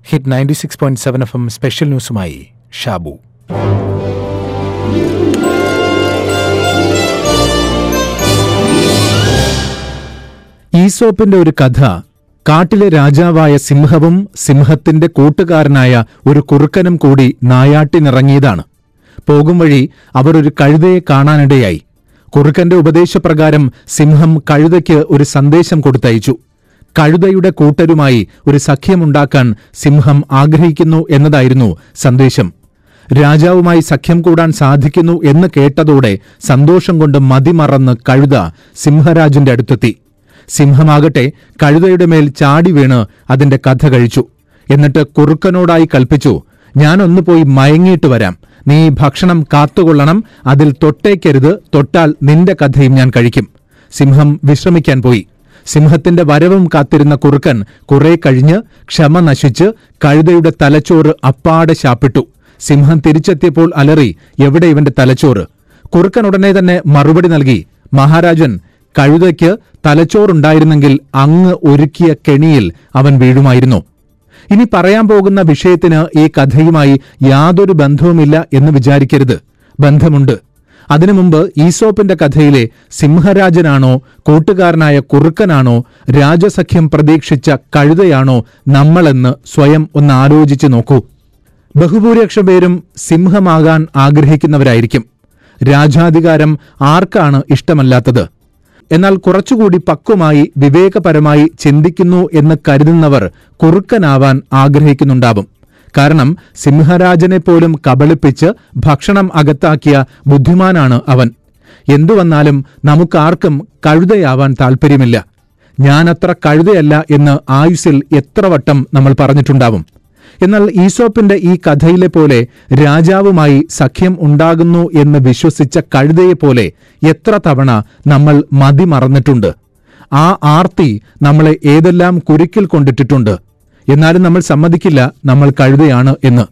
hit ninety six point seven F M special ന്യൂസുമായി ഷാബു ഈസോപ്പിന്റെ ഒരു കഥ കാട്ടിലെ രാജാവായ സിംഹവും സിംഹത്തിന്റെ കൂട്ടുകാരനായ ഒരു കുറുക്കനും കൂടി നായാട്ടിനിറങ്ങിയതാണ് പോകും വഴി അവർ ഒരു കഴുതയെ കാണാനിടയായി കുറുക്കന്റെ ഉപദേശപ്രകാരം സിംഹം കഴുതയ്ക്ക് ഒരു സന്ദേശം കൊടുത്തയച്ചു കഴുതയുടെ കൂട്ടരുമായി ഒരു സഖ്യമുണ്ടാക്കാൻ സിംഹം ആഗ്രഹിക്കുന്നു എന്നതായിരുന്നു സന്ദേശം രാജാവുമായി സഖ്യം കൂടാൻ സാധിക്കുന്നു എന്ന് കേട്ടതോടെ സന്തോഷം കൊണ്ട് മതിമറന്ന് കഴുത സിംഹരാജന്റെ അടുത്തെത്തി സിംഹമാകട്ടെ കഴുതയുടെ മേൽ ചാടി വീണ് അതിന്റെ കഥ കഴിച്ചു എന്നിട്ട് കുറുക്കനോടായി കൽപ്പിച്ചു ഞാനൊന്നു പോയി മയങ്ങിയിട്ട് വരാം നീ ഭക്ഷണം കാത്തുകൊള്ളണം അതിൽ തൊട്ടേക്കരുത് തൊട്ടാൽ നിന്റെ കഥയും ഞാൻ കഴിക്കും സിംഹം വിശ്രമിക്കാൻ പോയി സിംഹത്തിന്റെ വരവും കാത്തിരുന്ന കുറുക്കൻ കുറെ കഴിഞ്ഞ് ക്ഷമ നശിച്ച് കഴുതയുടെ തലച്ചോറ് അപ്പാടെ ശാപ്പിട്ടു സിംഹം തിരിച്ചെത്തിയപ്പോൾ അലറി എവിടെ ഇവന്റെ തലച്ചോറ് കുറുക്കൻ ഉടനെ തന്നെ മറുപടി നൽകി മഹാരാജൻ കഴുതയ്ക്ക് തലച്ചോറുണ്ടായിരുന്നെങ്കിൽ അങ്ങ് ഒരുക്കിയ കെണിയിൽ അവൻ വീഴുമായിരുന്നു ഇനി പറയാൻ പോകുന്ന വിഷയത്തിന് ഈ കഥയുമായി യാതൊരു ബന്ധവുമില്ല എന്ന് വിചാരിക്കരുത് ബന്ധമുണ്ട് അതിനു മുമ്പ് ഈസോപ്പിന്റെ കഥയിലെ സിംഹരാജനാണോ കൂട്ടുകാരനായ കുറുക്കനാണോ രാജസഖ്യം പ്രതീക്ഷിച്ച കഴുതയാണോ നമ്മളെന്ന് സ്വയം ഒന്ന് ആലോചിച്ചു നോക്കൂ ബഹുഭൂരിപക്ഷം പേരും സിംഹമാകാൻ ആഗ്രഹിക്കുന്നവരായിരിക്കും രാജാധികാരം ആർക്കാണ് ഇഷ്ടമല്ലാത്തത് എന്നാൽ കുറച്ചുകൂടി പക്വമായി വിവേകപരമായി ചിന്തിക്കുന്നു എന്ന് കരുതുന്നവർ കുറുക്കനാവാൻ ആഗ്രഹിക്കുന്നുണ്ടാവും കാരണം സിംഹരാജനെ പോലും കബളിപ്പിച്ച് ഭക്ഷണം അകത്താക്കിയ ബുദ്ധിമാനാണ് അവൻ എന്തു വന്നാലും നമുക്കാർക്കും കഴുതയാവാൻ താൽപ്പര്യമില്ല ഞാനത്ര കഴുതയല്ല എന്ന് ആയുസിൽ എത്ര വട്ടം നമ്മൾ പറഞ്ഞിട്ടുണ്ടാവും എന്നാൽ ഈസോപ്പിന്റെ ഈ കഥയിലെ പോലെ രാജാവുമായി സഖ്യം ഉണ്ടാകുന്നു എന്ന് വിശ്വസിച്ച കഴുതയെപ്പോലെ എത്ര തവണ നമ്മൾ മതി മറന്നിട്ടുണ്ട് ആ ആർത്തി നമ്മളെ ഏതെല്ലാം കുരുക്കിൽ കൊണ്ടിട്ടിട്ടുണ്ട് എന്നാലും നമ്മൾ സമ്മതിക്കില്ല നമ്മൾ കഴുതയാണ് എന്ന്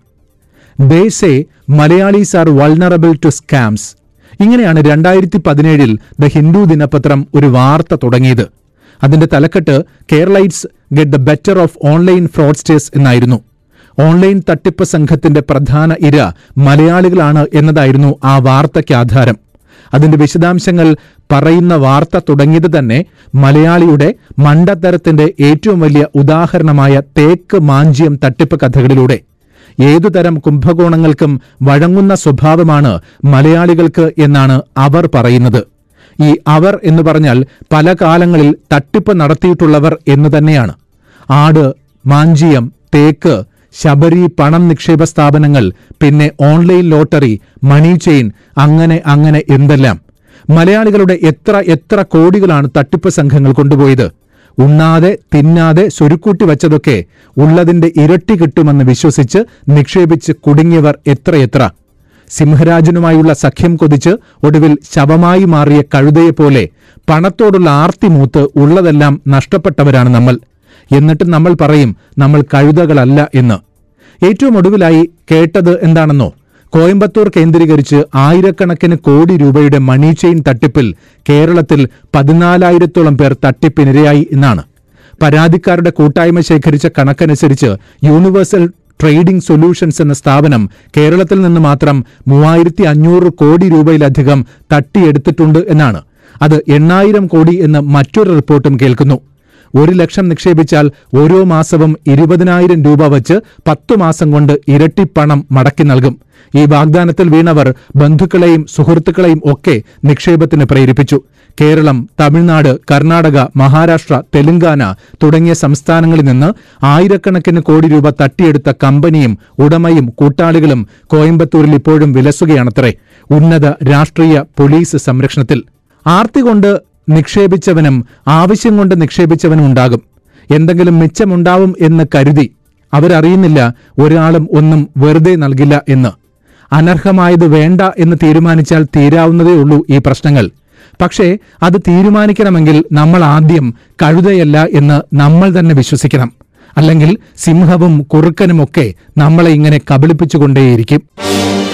they say Malayalis are vulnerable to scams ഇങ്ങനെയാണ് രണ്ടായിരത്തി പതിനേഴിൽ ദ ഹിന്ദു ദിനപത്രം ഒരു വാർത്ത തുടങ്ങിയത് അതിന്റെ തലക്കെട്ട് Keralites get the better of online fraudsters എന്നായിരുന്നു ഓൺലൈൻ തട്ടിപ്പ് സംഘത്തിന്റെ പ്രധാന ഇര മലയാളികളാണ് എന്നതായിരുന്നു ആ വാർത്തയ്ക്ക് ആധാരം അതിന്റെ വിശദാംശങ്ങൾ പറയുന്ന വാർത്ത തുടങ്ങിയത് തന്നെ മലയാളിയുടെ മണ്ടത്തരത്തിന്റെ ഏറ്റവും വലിയ ഉദാഹരണമായ തേക്ക് മാഞ്ചിയം തട്ടിപ്പ് കഥകളിലൂടെ ഏതുതരം കുംഭകോണങ്ങൾക്കും വഴങ്ങുന്ന സ്വഭാവമാണ് മലയാളികൾക്ക് എന്നാണ് അവർ പറയുന്നത് ഈ അവർ എന്ന് പറഞ്ഞാൽ പല കാലങ്ങളിൽ തട്ടിപ്പ് നടത്തിയിട്ടുള്ളവർ എന്ന് തന്നെയാണ് ആട് മാഞ്ചിയം തേക്ക് ശബരി പണം നിക്ഷേപ സ്ഥാപനങ്ങൾ പിന്നെ ഓൺലൈൻ ലോട്ടറി മണി ചെയിൻ അങ്ങനെ അങ്ങനെ എന്തെല്ലാം മലയാളികളുടെ എത്ര എത്ര കോടികളാണ് തട്ടിപ്പ് സംഘങ്ങൾ കൊണ്ടുപോയത് ഉണ്ണാതെ തിന്നാതെ സ്വരുക്കൂട്ടി വച്ചതൊക്കെ ഉള്ളതിന്റെ ഇരട്ടി കിട്ടുമെന്ന് വിശ്വസിച്ച് നിക്ഷേപിച്ച് കുടുങ്ങിയവർ എത്രയെത്ര സിംഹരാജനുമായുള്ള സഖ്യം കൊതിച്ച് ഒടുവിൽ ശവമായി മാറിയ കഴുതയെപ്പോലെ പണത്തോടുള്ള ആർത്തിമൂത്ത് ഉള്ളതെല്ലാം നഷ്ടപ്പെട്ടവരാണ് നമ്മൾ എന്നിട്ട് നമ്മൾ പറയും നമ്മൾ കഴുതകളല്ല എന്ന് ഏറ്റവും ഒടുവിലായി കേട്ടത് എന്താണെന്നോ കോയമ്പത്തൂർ കേന്ദ്രീകരിച്ച് ആയിരക്കണക്കിന് കോടി രൂപയുടെ മണി ചെയിൻ തട്ടിപ്പിൽ കേരളത്തിൽ പതിനാലായിരത്തോളം പേർ തട്ടിപ്പിനിരയായി എന്നാണ് പരാതിക്കാരുടെ കൂട്ടായ്മ ശേഖരിച്ച കണക്കനുസരിച്ച് യൂണിവേഴ്സൽ ട്രേഡിംഗ് സൊല്യൂഷൻസ് എന്ന സ്ഥാപനം കേരളത്തിൽ നിന്ന് മാത്രം മൂവായിരത്തി അഞ്ഞൂറ് കോടി രൂപയിലധികം തട്ടിയെടുത്തിട്ടുണ്ട് എന്നാണ് അത് എണ്ണായിരം കോടി എന്ന് മറ്റൊരു റിപ്പോർട്ടും കേൾക്കുന്നു ഒരു ലക്ഷം നിക്ഷേപിച്ചാൽ ഓരോ മാസവും ഇരുപതിനായിരം രൂപ വച്ച് പത്തു മാസം കൊണ്ട് ഇരട്ടി പണം മടക്കി നൽകും ഈ വാഗ്ദാനത്തിൽ വീണവർ ബന്ധുക്കളെയും സുഹൃത്തുക്കളെയും ഒക്കെ നിക്ഷേപത്തിന് പ്രേരിപ്പിച്ചു കേരളം തമിഴ്നാട് കർണാടക മഹാരാഷ്ട്ര തെലങ്കാന തുടങ്ങിയ സംസ്ഥാനങ്ങളിൽ നിന്ന് ആയിരക്കണക്കിന് കോടി രൂപ തട്ടിയെടുത്ത കമ്പനിയും ഉടമയും കൂട്ടാളികളും കോയമ്പത്തൂരിൽ ഇപ്പോഴും വിലസുകയാണത്രേ ഉന്നത രാഷ്ട്രീയ പോലീസ് സംരക്ഷണത്തിൽ ആർത്തി കൊണ്ട് നിക്ഷേപിച്ചവനും ആവശ്യം കൊണ്ട് നിക്ഷേപിച്ചവനും ഉണ്ടാകും എന്തെങ്കിലും മിച്ചമുണ്ടാവും എന്ന് കരുതി അവരറിയുന്നില്ല ഒരാളും ഒന്നും വെറുതെ നൽകില്ല എന്ന് അനർഹമായത് വേണ്ട എന്ന് തീരുമാനിച്ചാൽ തീരാവുന്നതേ ഉള്ളൂ ഈ പ്രശ്നങ്ങൾ പക്ഷേ അത് തീരുമാനിക്കണമെങ്കിൽ നമ്മൾ ആദ്യം കഴുതയല്ല എന്ന് നമ്മൾ തന്നെ വിശ്വസിക്കണം അല്ലെങ്കിൽ സിംഹവും കുറുക്കനുമൊക്കെ നമ്മളെ ഇങ്ങനെ കബളിപ്പിച്ചുകൊണ്ടേയിരിക്കും